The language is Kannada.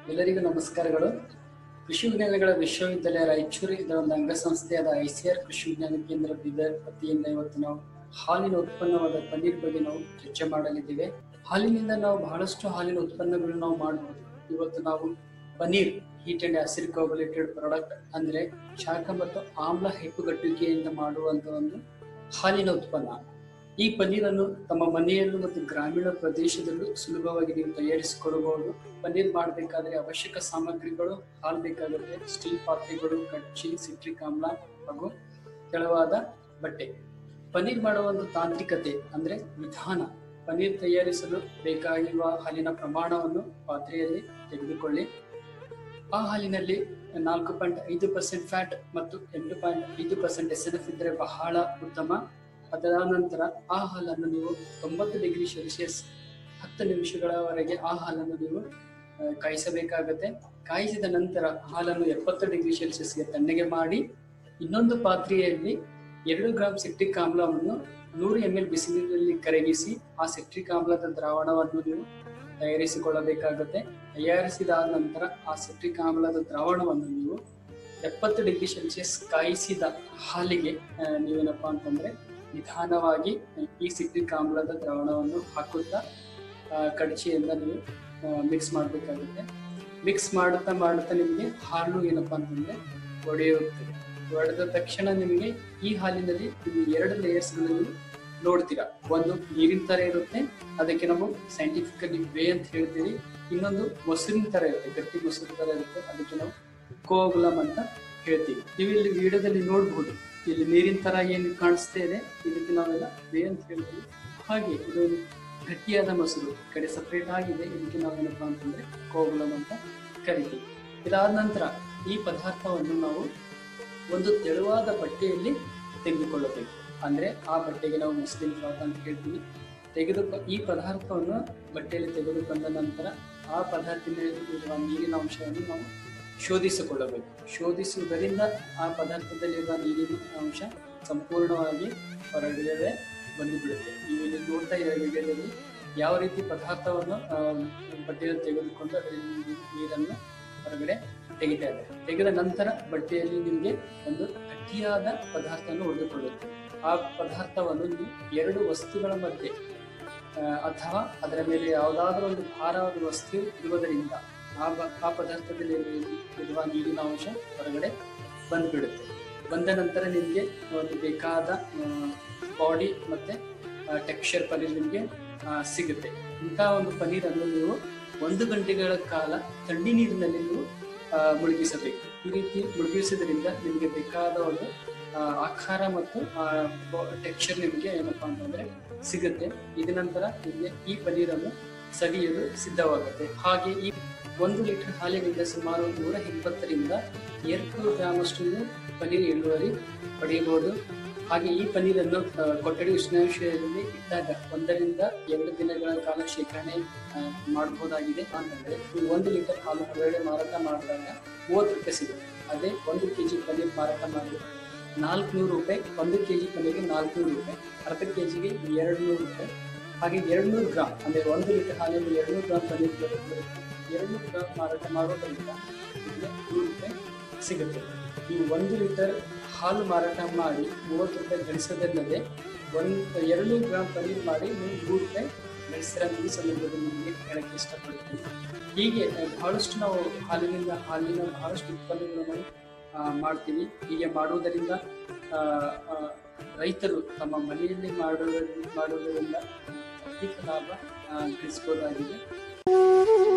ಎಲ್ಲರಿಗೂ ನಮಸ್ಕಾರಗಳು ಕೃಷಿ ವಿಜ್ಞಾನಗಳ ವಿಶ್ವವಿದ್ಯಾಲಯ ರಾಯಚೂರು ಇದರ ಒಂದು ಅಂಗಸಂಸ್ಥೆಯಾದ ಐಸಿಆರ್ ಕೃಷಿ ವಿಜ್ಞಾನ ಕೇಂದ್ರ ಬೀದರ್ ವತಿಯಿಂದ ಇವತ್ತು ನಾವು ಹಾಲಿನ ಉತ್ಪನ್ನವಾದ ಪನ್ನೀರ್ ಬಗ್ಗೆ ನಾವು ಚರ್ಚೆ ಮಾಡಲಿದ್ದೇವೆ ಹಾಲಿನಿಂದ ನಾವು ಬಹಳಷ್ಟು ಹಾಲಿನ ಉತ್ಪನ್ನಗಳು ನಾವು ಮಾಡಬಹುದು ಇವತ್ತು ನಾವು paneer heat and acid coagulated product ಅಂದ್ರೆ ಶಾಖ ಮತ್ತು ಆಮ್ಲ ಹೆಪ್ಪುಗಟ್ಟುವಿಕೆಯಿಂದ ಮಾಡುವಂತ ಒಂದು ಹಾಲಿನ ಉತ್ಪನ್ನ ಈ ಪನ್ನೀರನ್ನು ತಮ್ಮ ಮನೆಯಲ್ಲೂ ಮತ್ತು ಗ್ರಾಮೀಣ ಪ್ರದೇಶದಲ್ಲೂ ಸುಲಭವಾಗಿ ನೀವು ತಯಾರಿಸಿಕೊಳ್ಳಬಹುದು ಪನ್ನೀರ್ ಮಾಡಬೇಕಾದ್ರೆ ಅವಶ್ಯಕ ಸಾಮಗ್ರಿಗಳು ಹಾಲು ಬೇಕಾಗುತ್ತೆ ಸ್ಟೀಲ್ ಪಾತ್ರೆಗಳು ಕಚ್ಚಿ ಸಿಟ್ರಿಕ್ ಆಮ್ಲ ಹಾಗೂ ತೆಳುವಾದ ಬಟ್ಟೆ ಪನ್ನೀರ್ ಮಾಡುವ ಒಂದು ತಾಂತ್ರಿಕತೆ ಅಂದ್ರೆ ವಿಧಾನ ಪನ್ನೀರ್ ತಯಾರಿಸಲು ಬೇಕಾಗಿರುವ ಹಾಲಿನ ಪ್ರಮಾಣವನ್ನು ಪಾತ್ರೆಯಲ್ಲಿ ತೆಗೆದುಕೊಳ್ಳಿ ಆ ಹಾಲಿನಲ್ಲಿ ನಾಲ್ಕು ಪಾಯಿಂಟ್ ಐದು ಪರ್ಸೆಂಟ್ ಫ್ಯಾಟ್ ಮತ್ತು ಎಂಟು ಪಾಯಿಂಟ್ ಐದು ಪರ್ಸೆಂಟ್ ಎಸ್ ಎನ್ ಎಫ್ ಇದ್ದರೆ ಬಹಳ ಉತ್ತಮ ಅದರ ನಂತರ ಆ ಹಾಲನ್ನು ನೀವು ತೊಂಬತ್ತು ಡಿಗ್ರಿ ಸೆಲ್ಸಿಯಸ್ ಹತ್ತು ನಿಮಿಷಗಳವರೆಗೆ ಆ ಹಾಲನ್ನು ನೀವು ಆ, ಕಾಯಿಸಬೇಕಾಗತ್ತೆ ಕಾಯಿಸಿದ ನಂತರ ಹಾಲನ್ನು ಎಪ್ಪತ್ತು ಡಿಗ್ರಿ ಸೆಲ್ಸಿಯಸ್ಗೆ ತಣ್ಣಗೆ ಮಾಡಿ ಇನ್ನೊಂದು ಪಾತ್ರೆಯಲ್ಲಿ ಎರಡು ಗ್ರಾಂ ಸಿಟ್ರಿಕ್ ಆಮ್ಲವನ್ನು ನೂರು ಎಂ ಎಲ್ ಬಿಸಿನೀರಿನಲ್ಲಿ ಕರಗಿಸಿ ಆ ಸಿಟ್ರಿಕ್ ಆಮ್ಲದ ದ್ರಾವಣವನ್ನು ನೀವು ತಯಾರಿಸಿಕೊಳ್ಳಬೇಕಾಗುತ್ತೆ ತಯಾರಿಸಿದಾದ ನಂತರ ಆ ಸಿಟ್ರಿಕ್ ಆಮ್ಲದ ದ್ರಾವಣವನ್ನು ನೀವು ಎಪ್ಪತ್ತು ಡಿಗ್ರಿ ಸೆಲ್ಸಿಯಸ್ ಕಾಯಿಸಿದ ಹಾಲಿಗೆ ಆ, ನೀವೇನಪ್ಪಾ ಅಂತಂದ್ರೆ ನಿಧಾನವಾಗಿ ಈ ಸಿಟ್ರಿಕ್ ಆಮ್ಲದ ದ್ರಾವಣವನ್ನು ಹಾಕುತ್ತಾ ಆ, ಕಡಚಿಯಿಂದ ನೀವು ಮಿಕ್ಸ್ ಮಾಡಬೇಕಾಗುತ್ತೆ ಮಿಕ್ಸ್ ಮಾಡುತ್ತಾ ಮಾಡುತ್ತಾ ನಿಮಗೆ ಹಾಲು ಏನಪ್ಪಾ ಅಂತಂದ್ರೆ ಒಡೆಯುತ್ತದೆ ಒಡೆದ ತಕ್ಷಣ ನಿಮಗೆ ಈ ಹಾಲಿನಲ್ಲಿ ನೀವು ಎರಡು ಲೇಯರ್ಸ್ಗಳಲ್ಲಿ ನೋಡ್ತೀರಾ ಒಂದು ನೀರಿನ ತರ ಇರುತ್ತೆ ಅದಕ್ಕೆ ನಾವು ಸೈಂಟಿಫಿಕಲಿ ವೇ ಅಂತ ಹೇಳ್ತೀವಿ ಇನ್ನೊಂದು ಮೊಸರಿನ ತರ ಇರುತ್ತೆ ಗಟ್ಟಿ ಮೊಸರು ತರ ಇರುತ್ತೆ ಅದಕ್ಕೆ ನಾವು ಕೋಗುಲಮ್ ಅಂತ ಹೇಳ್ತೀವಿ ನೀವು ಇಲ್ಲಿ ವಿಡಿಯೋದಲ್ಲಿ ನೋಡ್ಬೋದು ಇಲ್ಲಿ ನೀರಿನ ತರ ಏನು ಕಾಣಿಸ್ತಾ ಇದೆ ಇದಕ್ಕೆ ನಾವೆಲ್ಲ ವೇ ಅಂತ ಹೇಳ್ತೀವಿ ಹಾಗೆ ಇದು ಗಟ್ಟಿಯಾದ ಮೊಸರು ಈ ಕಡೆ ಸಪರೇಟ್ ಆಗಿದೆ ಇದಕ್ಕೆ ನಾವೇನಪ್ಪಾ ಅಂತಂದ್ರೆ ಕೋಗುಲಮ್ ಅಂತ ಕರಿತೀವಿ ಇದಾದ ನಂತರ ಈ ಪದಾರ್ಥವನ್ನು ನಾವು ಒಂದು ತೆಳುವಾದ ಬಟ್ಟೆಯಲ್ಲಿ ತೆಗೆದುಕೊಳ್ಳಬೇಕು ಅಂದ್ರೆ ಆ ಬಟ್ಟೆಗೆ ನಾವು ಮುಸ್ಲಿಂ ಕ್ಲಾತ್ ಅಂತ ಹೇಳ್ತೀವಿ ತೆಗೆದು ಈ ಪದಾರ್ಥವನ್ನು ಬಟ್ಟೆಯಲ್ಲಿ ತೆಗೆದುಕೊಂಡ ನಂತರ ಆ ಪದಾರ್ಥದಲ್ಲಿರುವ ನೀರಿನ ಅಂಶವನ್ನು ನಾವು ಶೋಧಿಸಿಕೊಳ್ಳಬೇಕು ಶೋಧಿಸುವುದರಿಂದ ಆ ಪದಾರ್ಥದಲ್ಲಿರುವ ನೀರಿನ ಅಂಶ ಸಂಪೂರ್ಣವಾಗಿ ಹೊರಗಡೆ ಬಂದು ಬಿಡುತ್ತೆ ನೀವು ಇಲ್ಲಿ ನೋಡ್ತಾ ಇರೋ ವಿಡಿಯೋದಲ್ಲಿ ಯಾವ ರೀತಿ ಪದಾರ್ಥವನ್ನು ಆ, ಬಟ್ಟೆಯಲ್ಲಿ ತೆಗೆದುಕೊಂಡು ಅದರಲ್ಲಿ ನೀರನ್ನು ಹೊರಗಡೆ ತೆಗಿತಾ ಇದ್ದಾರೆ ತೆಗೆದ ನಂತರ ಬಟ್ಟೆಯಲ್ಲಿ ನಿಮಗೆ ಒಂದು ಗಟ್ಟಿಯಾದ ಪದಾರ್ಥವನ್ನು ಉಳಿದುಕೊಳ್ಳುತ್ತೆ ಆ ಪದಾರ್ಥವನ್ನು ನೀವು ಎರಡು ವಸ್ತುಗಳ ಮಧ್ಯೆ ಆ, ಅಥವಾ ಅದರ ಮೇಲೆ ಯಾವುದಾದ್ರೂ ಒಂದು ಭಾರವಾದ ವಸ್ತು ಇರುವುದರಿಂದ ಆ ಬ ಆ ಪದಾರ್ಥದಲ್ಲಿ ಇರು- ಇರುವ ನೀರಿನ ಅಂಶ ಹೊರಗಡೆ ಬಂದ್ಬಿಡುತ್ತೆ ಬಂದ ನಂತರ ನಿಮಗೆ ಒಂದು ಬೇಕಾದ ಬಾಡಿ ಮತ್ತೆ ಟೆಕ್ಸ್ಚರ್ ಪನ್ನೀರ್ ನಿಮಗೆ ಸಿಗುತ್ತೆ ಇಂತಹ ಒಂದು ಪನ್ನೀರನ್ನು ನೀವು ಒಂದು ಗಂಟೆಗಳ ಕಾಲ ತಣ್ಣಿ ನೀರಿನಲ್ಲಿ ನೀವು ಆ, ಮುಳುಗಿಸಬೇಕು ಈ ರೀತಿ ಮುಳುಗಿಸೋದ್ರಿಂದ ನಿಮಗೆ ಬೇಕಾದ ಒಂದು ಆ, ಆಕಾರ ಮತ್ತು ಟೆಕ್ಸ್ಚರ್ ನಿಮಗೆ ಏನಪ್ಪಾ ಅಂತಂದ್ರೆ ಸಿಗುತ್ತೆ ಇದ ನಂತರ ನಿಮಗೆ ಈ ಪನ್ನೀರನ್ನು ಸವಿಯಲು ಸಿದ್ಧವಾಗುತ್ತೆ ಹಾಗೆ ಈ ಒಂದು ಲೀಟರ್ ಹಾಲಿನಿಂದ ಸುಮಾರು ನೂರ ಇಪ್ಪತ್ತರಿಂದ ಎರಡು ಗ್ರಾಮಷ್ಟು ನೀವು ಪನ್ನೀರ್ ಇಳುವರಿ ಪಡೆಯಬಹುದು ಹಾಗೆ ಈ ಪನ್ನೀರನ್ನು ಆ, ಕೊಠಡಿ ಉಷ್ಣಾಂಶದಲ್ಲಿ ಇಟ್ಟಾಗ ಒಂದರಿಂದ ಎರಡು ದಿನಗಳ ಕಾಲ ಶೇಖರಣೆ ಆ, ಮಾಡಬಹುದಾಗಿದೆ ಅಂತಂದ್ರೆ ನೀವು ಒಂದು ಲೀಟರ್ ಹಾಲು ಹೊರಗಡೆ ಮಾರಾಟ ಮಾಡಿದಾಗ ಮೂವತ್ತು ರೂಪಾಯಿ ಸಿಗುತ್ತೆ ಅದೇ ಒಂದು ಕೆಜಿ ಪನ್ನೀರ್ ಮಾರಾಟ ಮಾಡಿದ್ರೆ ನಾಲ್ಕುನೂರು ರೂಪಾಯಿ ಒಂದು ಕೆಜಿ ಪನ್ನೀರ್ಗೆ ನಾಲ್ಕುನೂರು ರೂಪಾಯಿ ಅರ್ಧ ಕೆಜಿಗೆ ಎರಡು ನೂರು ರೂಪಾಯಿ ಹಾಗೆ ಎರಡು ನೂರು ಗ್ರಾಮ್ ಅಂದ್ರೆ ಒಂದು ಲೀಟರ್ ಹಾಲಿನಲ್ಲಿ ಎರಡು ನೂರು ಗ್ರಾಮ್ ಪನ್ನೀರ್ ಬರುತ್ತೆ ಎರಡು ನೂರು ಗ್ರಾಮ್ ಮಾರಾಟ ಮಾಡೋದ್ರಿಂದ ನಿಮಗೆ ನೂರು ರೂಪಾಯಿ ಸಿಗುತ್ತೆ ನೀವು ಒಂದು ಲೀಟರ್ ಹಾಲು ಮಾರಾಟ ಮಾಡಿ ಮೂವತ್ತು ರೂಪಾಯಿ ಗಳಿಸೋದಲ್ಲದೆ ಒಂದು ಎರಡು ಗ್ರಾಮ್ ಪನ್ನೀರ್ ಮಾಡಿ ನೀವು ನೂರು ರೂಪಾಯಿ ಗಳಿಸಿರ ಈ ಸಂದರ್ಭದಲ್ಲಿ ನಿಮಗೆ ಹೇಳಕ್ಕೆ ಇಷ್ಟಪಡ್ತೀನಿ ಹೀಗೆ ಆ, ಬಹಳಷ್ಟು ನಾವು ಹಾಲಿನಿಂದ ಹಾಲಿನ ಬಹಳಷ್ಟು ಉತ್ಪನ್ನಗಳನ್ನು ಆ, ಮಾಡ್ತೀವಿ ಹೀಗೆ ಮಾಡುವುದರಿಂದ ಆ, ಆ, ರೈತರು ತಮ್ಮ ಮನೆಯಲ್ಲಿ ಮಾಡುವುದರಿಂದ ಮಾಡುವುದರಿಂದ ಅಧಿಕ ಲಾಭ ಆ, ಗಳಿಸ್ಬೋದಾಗಿದೆ